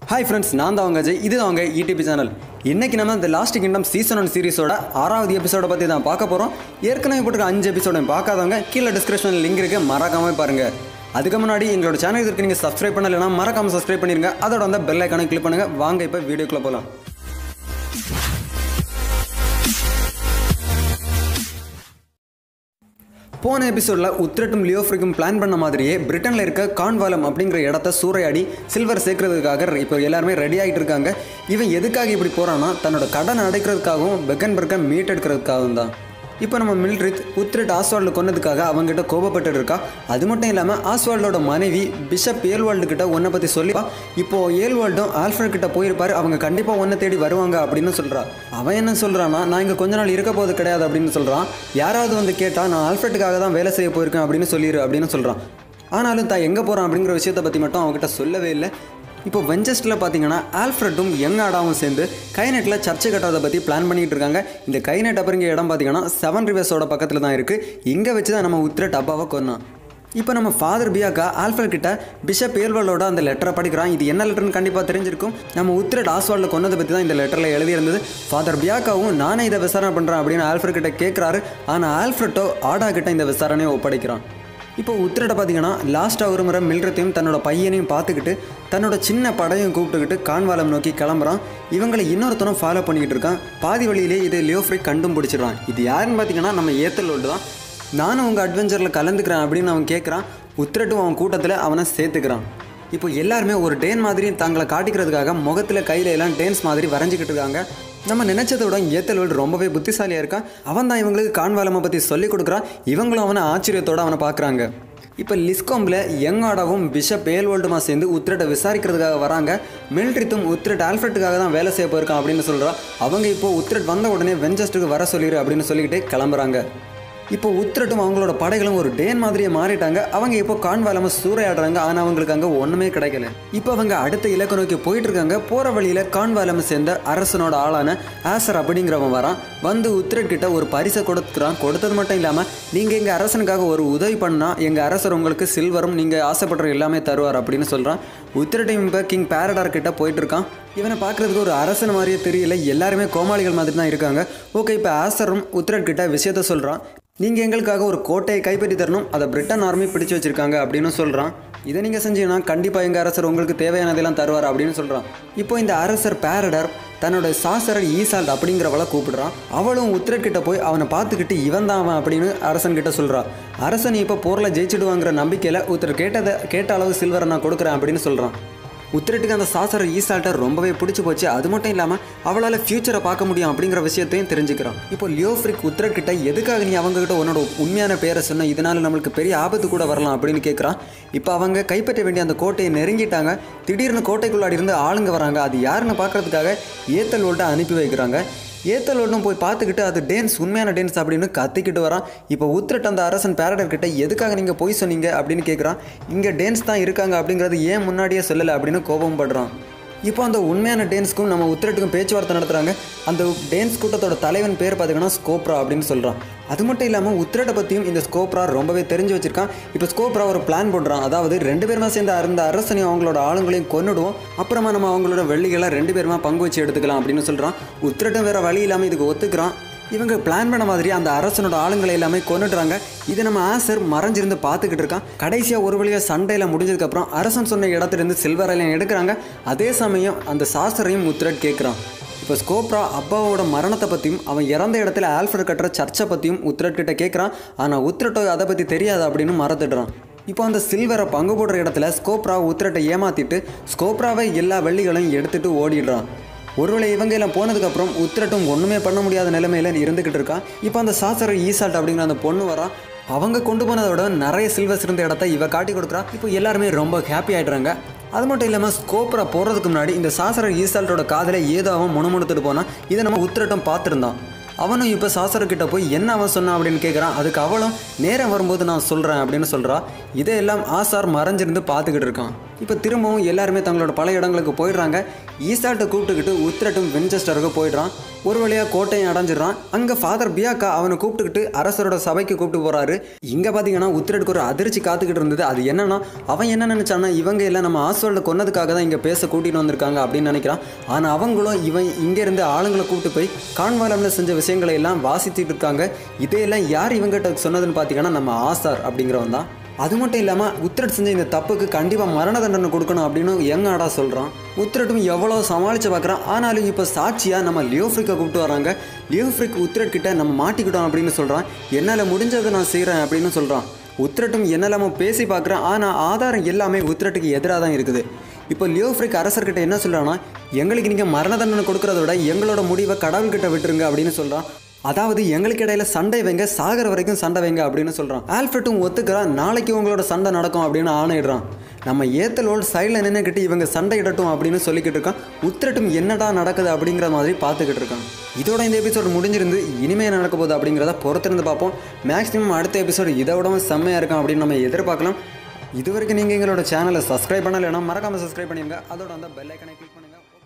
hi friends நான் தான் அவங்க அஜய் இது தான் அவங்க யூடியூப் சேனல் இன்னைக்கு நம்ம இந்த லாஸ்ட் கிங்டம் சீசன் ஒன் சீரிஸோட ஆறாவது எபிசோட பற்றி தான் பார்க்க போகிறோம் ஏற்கனவே போட்டுருக்க அஞ்சு எபிசோட பார்க்காதவங்க கீழே டிஸ்கிரிப்ஷனில் லிங்க் இருக்கு மறக்காம பாருங்க அதுக்கு முன்னாடி எங்களோட சேனல் இருக்கு நீங்கள் சப்ஸ்கிரைப் பண்ணலைன்னா மறக்காம சப்ஸ்கிரைப் பண்ணிருங்க அதோட வந்து பெல் ஐக்கானை கிளிக் பண்ணுங்க வாங்க இப்போ வீடியோக்குள்ள போகலாம் போன எபிசோடில் உத்ரட்டும் லியோஃப்ரிக்கும் பிளான் பண்ண மாதிரியே பிரிட்டனில் இருக்க கான்வாலம் அப்படிங்கிற இடத்த சூறையாடி சில்வர் சேர்க்கறதுக்காக இப்போ எல்லாருமே ரெடி ஆகிட்டு இருக்காங்க இவன் எதுக்காக இப்படி போகிறான்னா தன்னோட கடனை அடைக்கிறதுக்காகவும் பெக்கன் பெர்க்கை மீட் எடுக்கிறதுக்காகவும் தான் இப்போ நம்ம மில்ட்ரித் உத்ரெட் ஆஸ்வால்டு கொன்னதுக்காக அவங்ககிட்ட கோபப்பட்டு இருக்கா அது மட்டும் இல்லாமல் ஆஸ்வால்டோட மனைவி பிஷப் ஏல்வால்டு கிட்ட உன்னை பற்றி சொல்லி இப்போ ஏல்வால்டும் ஆல்ஃபர்ட் கிட்ட போயிருப்பாரு அவங்க கண்டிப்பாக ஒன்றை தேடி வருவாங்க அப்படின்னு சொல்றா அவன் என்ன சொல்றான்னா நான் இங்கே கொஞ்ச நாள் இருக்க போது கிடையாது அப்படின்னு சொல்றான் யாராவது வந்து கேட்டா நான் ஆல்ஃபர்ட்டுக்காக தான் வேலை செய்ய போயிருக்கேன் அப்படின்னு சொல்லிடு அப்படின்னு சொல்றான் ஆனாலும் தான் எங்கே போகிறான் அப்படிங்கிற விஷயத்தை பற்றி மட்டும் அவங்ககிட்ட சொல்லவே இல்லை இப்போ வெஞ்சஸ்டில் பார்த்தீங்கன்னா ஆல்ஃப்ரெட்டும் யங் ஆடாவும் சேர்ந்து கைநெட்டில் சர்ச்சை கட்டுறதை பற்றி பிளான் பண்ணிட்டு இருக்காங்க இந்த கைநெட் அப்படிங்கிற இடம் பார்த்தீங்கன்னா செவன் ரிவர்ஸோட பக்கத்தில் தான் இருக்குது இங்கே வச்சு தான் நம்ம உத்ரெட் அப்பாவை கொன்னோம் இப்போ நம்ம ஃபாதர் பியாக்கா ஆல்ஃபர் கிட்ட பிஷப் ஏல்வாலோட அந்த லெட்டரை படிக்கிறான் இது என்ன லெட்டர்னு கண்டிப்பாக தெரிஞ்சிருக்கும் நம்ம உத்ரெட் ஆஸ்வால்டில் கொன்னதை பற்றி தான் இந்த லெட்டரில் எழுதியிருந்தது ஃபாதர் பியாக்காவும் நானே இதை விசாரணை பண்ணுறேன் அப்படின்னு ஆல்ஃபர் கிட்ட கேட்குறாரு ஆனால் ஆல்ஃப்ரெட்டோ ஆடா கிட்ட இந்த விசாரணையை ஒப்படைக்கிறான் இப்போ உத்திரட பார்த்தீங்கன்னா லாஸ்ட்டாக ஒரு முறை மில்றத்தையும் தன்னோட பையனையும் பார்த்துக்கிட்டு தன்னோட சின்ன படையும் கூப்பிட்டுக்கிட்டு கான்வாலம் நோக்கி கிளம்புறான் இவங்களை இன்னொருத்தனும் ஃபாலோ பண்ணிக்கிட்டு இருக்கான் பாதி வழியிலே இது லியோஃப்ரி கண்டும் பிடிச்சிடுறான் இது யாருன்னு பார்த்தீங்கன்னா நம்ம ஏத்தல் ஓட்டு தான் நானும் உங்கள் அட்வென்ச்சரில் கலந்துக்கிறேன் அப்படின்னு அவன் கேட்குறான் உத்திரட்டும் அவன் கூட்டத்தில் அவனை சேர்த்துக்கிறான் இப்போ எல்லாருமே ஒரு டேன் மாதிரி தங்களை காட்டிக்கிறதுக்காக முகத்தில் கையில எல்லாம் டேன்ஸ் மாதிரி வரைஞ்சிக்கிட்டு இருக்காங்க நம்ம நினைச்சதை விட ஏத்தல்வல் ரொம்பவே புத்திசாலியாக இருக்கான் அவன் தான் இவங்களுக்கு கான்வாலமை பற்றி சொல்லி கொடுக்குறான் இவங்களும் அவனை ஆச்சரியத்தோட அவனை பார்க்குறாங்க இப்போ லிஸ்கோம்பில் யங் ஆடாவும் பிஷப் ஏல்வோல்டுமா சேர்ந்து உத்ரெட்டை விசாரிக்கிறதுக்காக வராங்க மில்ட்ரித்தும் உத்ரெட் ஆல்ஃப்ரெட்டுக்காக தான் வேலை செய்ய போயிருக்கான் அப்படின்னு சொல்கிறா அவங்க இப்போ உத்ரெட் வந்த உடனே வெஞ்சஸ்ட்டுக்கு வர சொல்லிடு அப்படின்னு சொல்லிக்கிட்டு கிளம்புறாங்க இப்போ உத்ரட்டும் அவங்களோட படைகளும் ஒரு டேன் மாதிரியே மாறிட்டாங்க அவங்க இப்போ கான்வாலாம சூறையாடுறாங்க ஆனால் அவங்களுக்கு அங்கே ஒன்றுமே கிடைக்கல இப்போ அவங்க அடுத்த இலக்கு நோக்கி போயிட்டு இருக்காங்க போகிற வழியில் கான்வாலாம சேர்ந்த அரசனோட ஆளான ஆசர் அப்படிங்கிறவன் வரான் வந்து உத்ரட் கிட்ட ஒரு பரிசை கொடுக்குறான் கொடுத்தது மட்டும் இல்லாமல் நீங்கள் எங்கள் அரசனுக்காக ஒரு உதவி பண்ணால் எங்கள் அரசர் உங்களுக்கு சில்வரும் நீங்கள் ஆசைப்படுற எல்லாமே தருவார் அப்படின்னு சொல்கிறான் உத்ரட்டையும் இப்போ கிங் பேரடார் கிட்ட போயிட்டு இருக்கான் இவனை பார்க்குறதுக்கு ஒரு அரசன் மாதிரியே தெரியல எல்லாருமே கோமாளிகள் மாதிரி தான் இருக்காங்க ஓகே இப்போ ஆசரும் உத்ரட் கிட்ட விஷயத்த சொல்கிறான் நீங்கள் எங்களுக்காக ஒரு கோட்டையை கைப்பற்றி தரணும் அதை பிரிட்டன் ஆர்மி பிடிச்சு வச்சிருக்காங்க அப்படின்னு சொல்கிறான் இதை நீங்கள் செஞ்சீங்கன்னா கண்டிப்பாக எங்கள் அரசர் உங்களுக்கு தேவையானதெல்லாம் தருவார் அப்படின்னு சொல்கிறான் இப்போ இந்த அரசர் பேரடர் தன்னோட சாசரர் ஈசால்ட் அப்படிங்கிறவளை கூப்பிடுறான் அவளும் உத்திரட் கிட்ட போய் அவனை பார்த்துக்கிட்டு இவன் தான் அவன் அப்படின்னு அரசன் கிட்ட சொல்கிறான் அரசன் இப்போ போரில் ஜெயிச்சிடுவாங்கிற நம்பிக்கையில் ஒருத்தர் கேட்டதை கேட்ட அளவு சில்வரை நான் கொடுக்குறேன் அப்படின்னு சொல்கிறான் உத்திரட்டுக்கு அந்த சாசர ஈசால்ட்டை ரொம்பவே பிடிச்சி போச்சு அது மட்டும் இல்லாமல் அவளால் ஃபியூச்சரை பார்க்க முடியும் அப்படிங்கிற விஷயத்தையும் தெரிஞ்சுக்கிறான் இப்போ லியோஃப்ரிக் உத்திரட் கிட்ட எதுக்காக நீ அவங்க கிட்ட உன்னோட உண்மையான பேரை சொன்ன இதனால நம்மளுக்கு பெரிய ஆபத்து கூட வரலாம் அப்படின்னு கேட்குறான் இப்போ அவங்க கைப்பற்ற வேண்டிய அந்த கோட்டையை நெருங்கிட்டாங்க திடீர்னு கோட்டைக்குள்ளாடி இருந்து ஆளுங்க வராங்க அது யாருன்னு பார்க்கறதுக்காக ஏத்தல் ஓல்ட்டை அனுப்பி வைக்கிறாங்க ஏத்தல் ஒன்றும் போய் பார்த்துக்கிட்டு அது டேன்ஸ் உண்மையான டேன்ஸ் அப்படின்னு கத்திக்கிட்டு வரான் இப்போ உத்திரட் அந்த அரசன் பேரடர் கிட்ட எதுக்காக நீங்கள் போய் சொன்னீங்க அப்படின்னு கேட்குறான் இங்கே டேன்ஸ் தான் இருக்காங்க அப்படிங்கிறது ஏன் முன்னாடியே சொல்லலை அப்படின்னு கோபம் படுறான் இப்போ அந்த உண்மையான டேன்ஸ்க்கும் நம்ம உத்திரட்டுக்கும் பேச்சுவார்த்தை நடத்துகிறாங்க அந்த டேன்ஸ் கூட்டத்தோட தலைவன் பேர் பார்த்தீங்கன்னா ஸ்கோப்ரா அப்படின்னு சொல்கிறான் அது மட்டும் இல்லாமல் உத்திரட்டை பற்றியும் இந்த ஸ்கோப்ரா ரொம்பவே தெரிஞ்சு வச்சிருக்கான் இப்போ ஸ்கோப்ரா ஒரு பிளான் போடுறான் அதாவது ரெண்டு பேருமா சேர்ந்து அந்த அரசனையும் அவங்களோட ஆளுங்களையும் கொன்னுடுவோம் அப்புறமா நம்ம அவங்களோட வெள்ளிகளை ரெண்டு பேருமா பங்கு வச்சு எடுத்துக்கலாம் அப்படின்னு சொல்கிறான் உத்திரட்டும் வேற வழி இல்லாமல் இதுக்கு ஒத்துக்கிறான் இவங்க பிளான் பண்ண மாதிரி அந்த அரசனோட ஆளுங்களை எல்லாமே கொண்டுடுறாங்க இதை நம்ம ஆசர் மறைஞ்சிருந்து பார்த்துக்கிட்டு இருக்கான் கடைசியாக ஒரு வழியாக சண்டையில் முடிஞ்சதுக்கப்புறம் அரசன் சொன்ன இடத்துலேருந்து சில்வர் எல்லாம் எடுக்கிறாங்க அதே சமயம் அந்த சாஸ்திரையும் உத்திரட் கேட்குறான் இப்போ ஸ்கோப்ரா அப்பாவோட மரணத்தை பற்றியும் அவன் இறந்த இடத்துல ஆல்ஃபர் கட்டுற சர்ச்சை பற்றியும் உத்ரட் கிட்ட கேட்குறான் ஆனால் உத்ரட்டோ அதை பற்றி தெரியாது அப்படின்னு மறந்துடுறான் இப்போ அந்த சில்வரை பங்கு போடுற இடத்துல ஸ்கோப்ரா உத்ரட்டை ஏமாத்திட்டு ஸ்கோப்ராவை எல்லா வெள்ளிகளையும் எடுத்துட்டு ஓடிடுறான் ஒருவேளை இவங்க எல்லாம் போனதுக்கப்புறம் உத்திரட்டும் ஒன்றுமே பண்ண முடியாத நிலைமையில இருந்துக்கிட்டு இருக்கா இப்போ அந்த சாசர ஈசால்ட் அப்படிங்கிற அந்த பொண்ணு வரா அவங்க கொண்டு போனதை விட நிறைய சில்வர்ஸ் இருந்த இடத்த இவ காட்டி கொடுக்குறா இப்போ எல்லாருமே ரொம்ப ஹாப்பி ஆயிடுறாங்க அது மட்டும் இல்லாமல் ஸ்கோப்ரா போகிறதுக்கு முன்னாடி இந்த சாசர ஈசால்ட்டோட காதில் ஏதோ அவன் முணுமுணுத்துட்டு போனான் இதை நம்ம உத்திரட்டம் பார்த்துருந்தான் அவனும் இப்போ சாசர்கிட்ட போய் என்ன அவன் சொன்னான் அப்படின்னு கேட்குறான் அதுக்கு அவளும் நேரம் வரும்போது நான் சொல்கிறேன் அப்படின்னு சொல்கிறா இதையெல்லாம் ஆசார் மறைஞ்சிருந்து பார்த்துக்கிட்டு இருக்கான் இப்போ திரும்பவும் எல்லாருமே தங்களோட பழைய இடங்களுக்கு போயிடுறாங்க ஈசாட்டை கூப்பிட்டுக்கிட்டு உத்திரட்டும் வின்செஸ்டருக்கு போயிடுறான் ஒரு வழியாக கோட்டையும் அடைஞ்சிடுறான் அங்கே ஃபாதர் பியாக்கா அவனை கூப்பிட்டுக்கிட்டு அரசரோட சபைக்கு கூப்பிட்டு போகிறாரு இங்கே பார்த்தீங்கன்னா உத்திரட்டுக்கு ஒரு அதிர்ச்சி காத்துக்கிட்டு இருந்தது அது என்னன்னா அவன் என்ன நினச்சானா இவங்க எல்லாம் நம்ம ஆஸ்வல்ட கொன்னதுக்காக தான் இங்கே பேச கூட்டிகிட்டு வந்திருக்காங்க அப்படின்னு நினைக்கிறான் ஆனால் அவங்களும் இவன் இங்கேருந்து ஆளுங்களை கூப்பிட்டு போய் கான்வாலமில் செஞ்ச விஷயங்களை எல்லாம் வாசித்துட்டு இருக்காங்க இதையெல்லாம் யார் இவங்ககிட்ட சொன்னதுன்னு பார்த்தீங்கன்னா நம்ம ஆசார் அப்படிங்கிறவன் தான் அது மட்டும் இல்லாமல் உத்திரட் செஞ்ச இந்த தப்புக்கு கண்டிப்பாக மரண தண்டனை கொடுக்கணும் அப்படின்னு யங் ஆடா சொல்கிறான் உத்திரட்டும் எவ்வளோ சமாளித்து பார்க்குறான் ஆனாலும் இப்போ சாட்சியாக நம்ம லியோஃப்ரிக்கை கூப்பிட்டு வராங்க லியோஃப்ரிக் உத்திரட் கிட்ட நம்ம மாட்டிக்கிட்டோம் அப்படின்னு சொல்கிறான் என்னால் முடிஞ்சதை நான் செய்கிறேன் அப்படின்னு சொல்கிறான் உத்திரட்டும் என்னெல்லாமோ பேசி பார்க்குறான் ஆனால் ஆதாரம் எல்லாமே உத்திரட்டுக்கு எதிராக தான் இருக்குது இப்போ லியோஃப்ரிக் அரசர்கிட்ட என்ன சொல்கிறான்னா எங்களுக்கு நீங்கள் மரண தண்டனை கொடுக்கறத விட எங்களோட முடிவை கடவுள்கிட்ட விட்டுருங்க அப்படின்னு சொல்கிறான் அதாவது எங்களுக்கு இடையில சண்டை வைங்க சாகர வரைக்கும் சண்டை வைங்க அப்படின்னு சொல்கிறான் ஆல்ஃபர்ட்டும் ஒத்துக்கிறான் நாளைக்கு உங்களோட சண்டை நடக்கும் அப்படின்னு ஆணையிடுறான் நம்ம ஏத்தலோடு சைடில் நின்றுக்கிட்டு இவங்க சண்டை இடட்டும் அப்படின்னு சொல்லிக்கிட்டு இருக்கான் உத்திரட்டும் என்னடா நடக்குது அப்படிங்கிற மாதிரி பார்த்துக்கிட்டு இருக்கான் இதோட இந்த எபிசோடு முடிஞ்சிருந்து இனிமே என்ன நடக்க போகுது அப்படிங்கிறத பொறுத்திருந்து பார்ப்போம் மேக்ஸிமம் அடுத்த எபிசோடு இதை விடவும் செம்மையாக இருக்கும் அப்படின்னு நம்ம எதிர்பார்க்கலாம் இது வரைக்கும் நீங்கள் எங்களோட சேனலை சப்ஸ்கிரைப் பண்ணலைன்னா மறக்காமல் சப்ஸ்கிரைப் பண்ணிடுங்க அதோட அந்த பெல் ஐக்கனை கிளிக் பண்ணுங்கள்